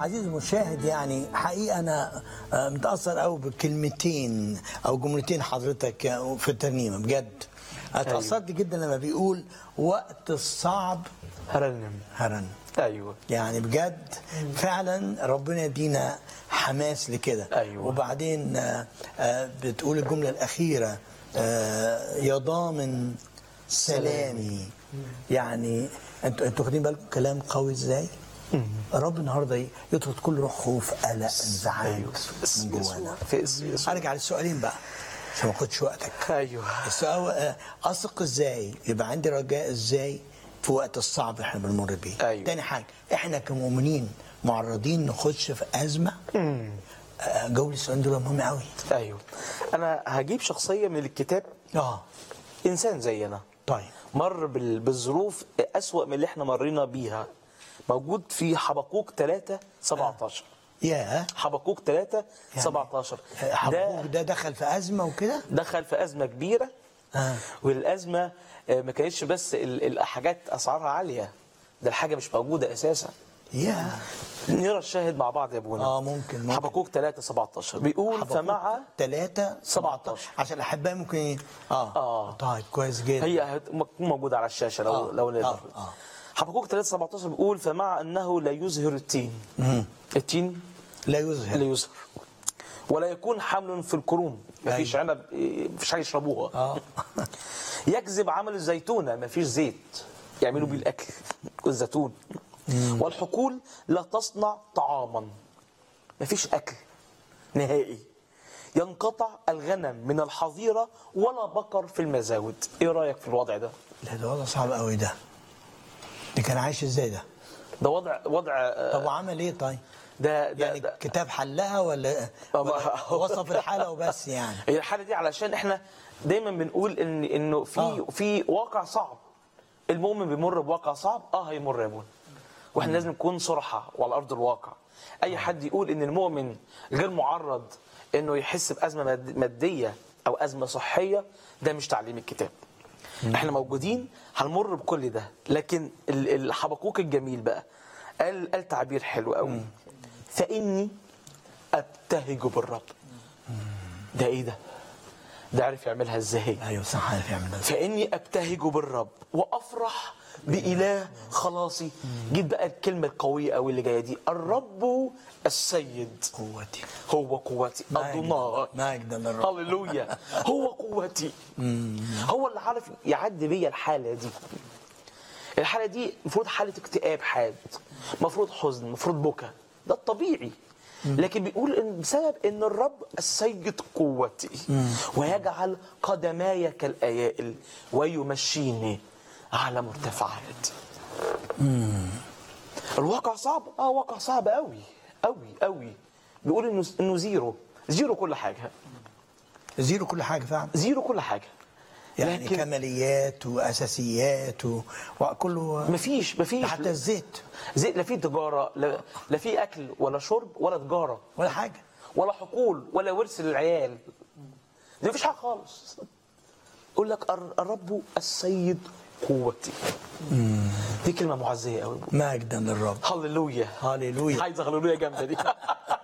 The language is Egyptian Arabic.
عزيزي المشاهد يعني حقيقة أنا آه، متأثر قوي بكلمتين أو جملتين حضرتك آه، في الترنيمة بجد اتأثرت جدا لما بيقول وقت الصعب هرنم هرن ايوه يعني بجد فعلا ربنا يدينا حماس لكده أيوة. وبعدين آه، آه، بتقول الجملة الأخيرة آه، يا ضامن سلامي يعني انتوا انتوا واخدين بالكم كلام قوي ازاي؟ رب النهارده يطرد كل روح خوف قلق انزعاج ايوه في اسم من يسوع جوانا في اسم يسوع ارجع للسؤالين بقى عشان ما اخدش وقتك ايوه السؤال آه، اثق ازاي يبقى عندي رجاء ازاي في وقت الصعب احنا بنمر بيه أيوة. تاني حاجه احنا كمؤمنين معرضين نخش في ازمه آه، جولة السؤال دول مهم قوي ايوه انا هجيب شخصيه من الكتاب اه انسان زينا طيب مر بال- بالظروف اسوأ من اللي احنا مرينا بيها موجود في حبقوق 3 17 يا حبقوق 3 17 حبوك ده ده دخل في ازمه وكده دخل في ازمه كبيره آه. والازمه آه، ما كانتش بس ال- الحاجات اسعارها عاليه ده الحاجه مش موجوده اساسا يا نرى الشاهد مع بعض يا ابونا آه، ممكن- ممكن. حبقوق 3 17 بيقول فمع 3 17. عشان الاحباء ممكن ي- اه آه. طيب كويس جدا هي هتكون موجوده على الشاشه لو آه، لو نقدر آه، آه. حبقوق 3 17 بيقول فمع انه لا يزهر التين التين لا يظهر لا يزهر ولا يكون حمل في الكروم مفيش عنب إيه، مفيش حاجه يشربوها اه يكذب عمل الزيتونه مفيش زيت يعملوا بيه الاكل والزيتون والحقول لا تصنع طعاما مفيش اكل نهائي ينقطع الغنم من الحظيره ولا بقر في المزاود ايه رايك في الوضع ده لا ده وضع صعب قوي ده ده كان عايش ازاي ده ده وضع وضع آه، طب وعمل ايه طيب ده ده, يعني ده كتاب حلها ولا طب- ولا وصف الحاله وبس يعني هي الحاله دي علشان احنا دايما بنقول ان انه في آه. في واقع صعب المؤمن بيمر بواقع صعب اه هيمر يا ابونا واحنا لازم نكون صرحة وعلى ارض الواقع اي حد يقول ان المؤمن غير معرض انه يحس بازمه ماد- ماديه او ازمه صحيه ده مش تعليم الكتاب احنا موجودين هنمر بكل ده لكن ال- الحبقوق الجميل بقى قال قال تعبير حلو قوي فاني ابتهج بالرب ده ايه ده ده عارف يعملها ازاي ايوه صح عارف يعمل ده فاني ابتهج بالرب وافرح باله خلاصي جيت بقى الكلمه القويه قوي اللي جايه دي الرب السيد قوتي هو قوتي ادوناي مجدا للرب هللويا هو قوتي هو اللي عارف يعدي بيا الحاله دي الحاله دي المفروض حاله اكتئاب حاد المفروض حزن المفروض بكى ده الطبيعي لكن بيقول ان بسبب ان الرب السيد قوتي ويجعل قدماي كالايائل ويمشيني على مرتفعات الواقع صعب اه واقع صعب قوي قوي قوي بيقول انه انه زيرو زيرو كل حاجه زيرو كل حاجه فعلا زيرو كل حاجه يعني لكن كماليات واساسيات و- وكله مفيش مفيش حتى الزيت زي لا في تجاره لا, لا في اكل ولا شرب ولا تجاره ولا حاجه ولا حقول ولا ورث للعيال ده مفيش حاجه خالص يقول لك الر- الرب السيد قوتي دي كلمه معزيه قوي مجدا للرب هللويا هاليلويا عايز هللويا جامده دي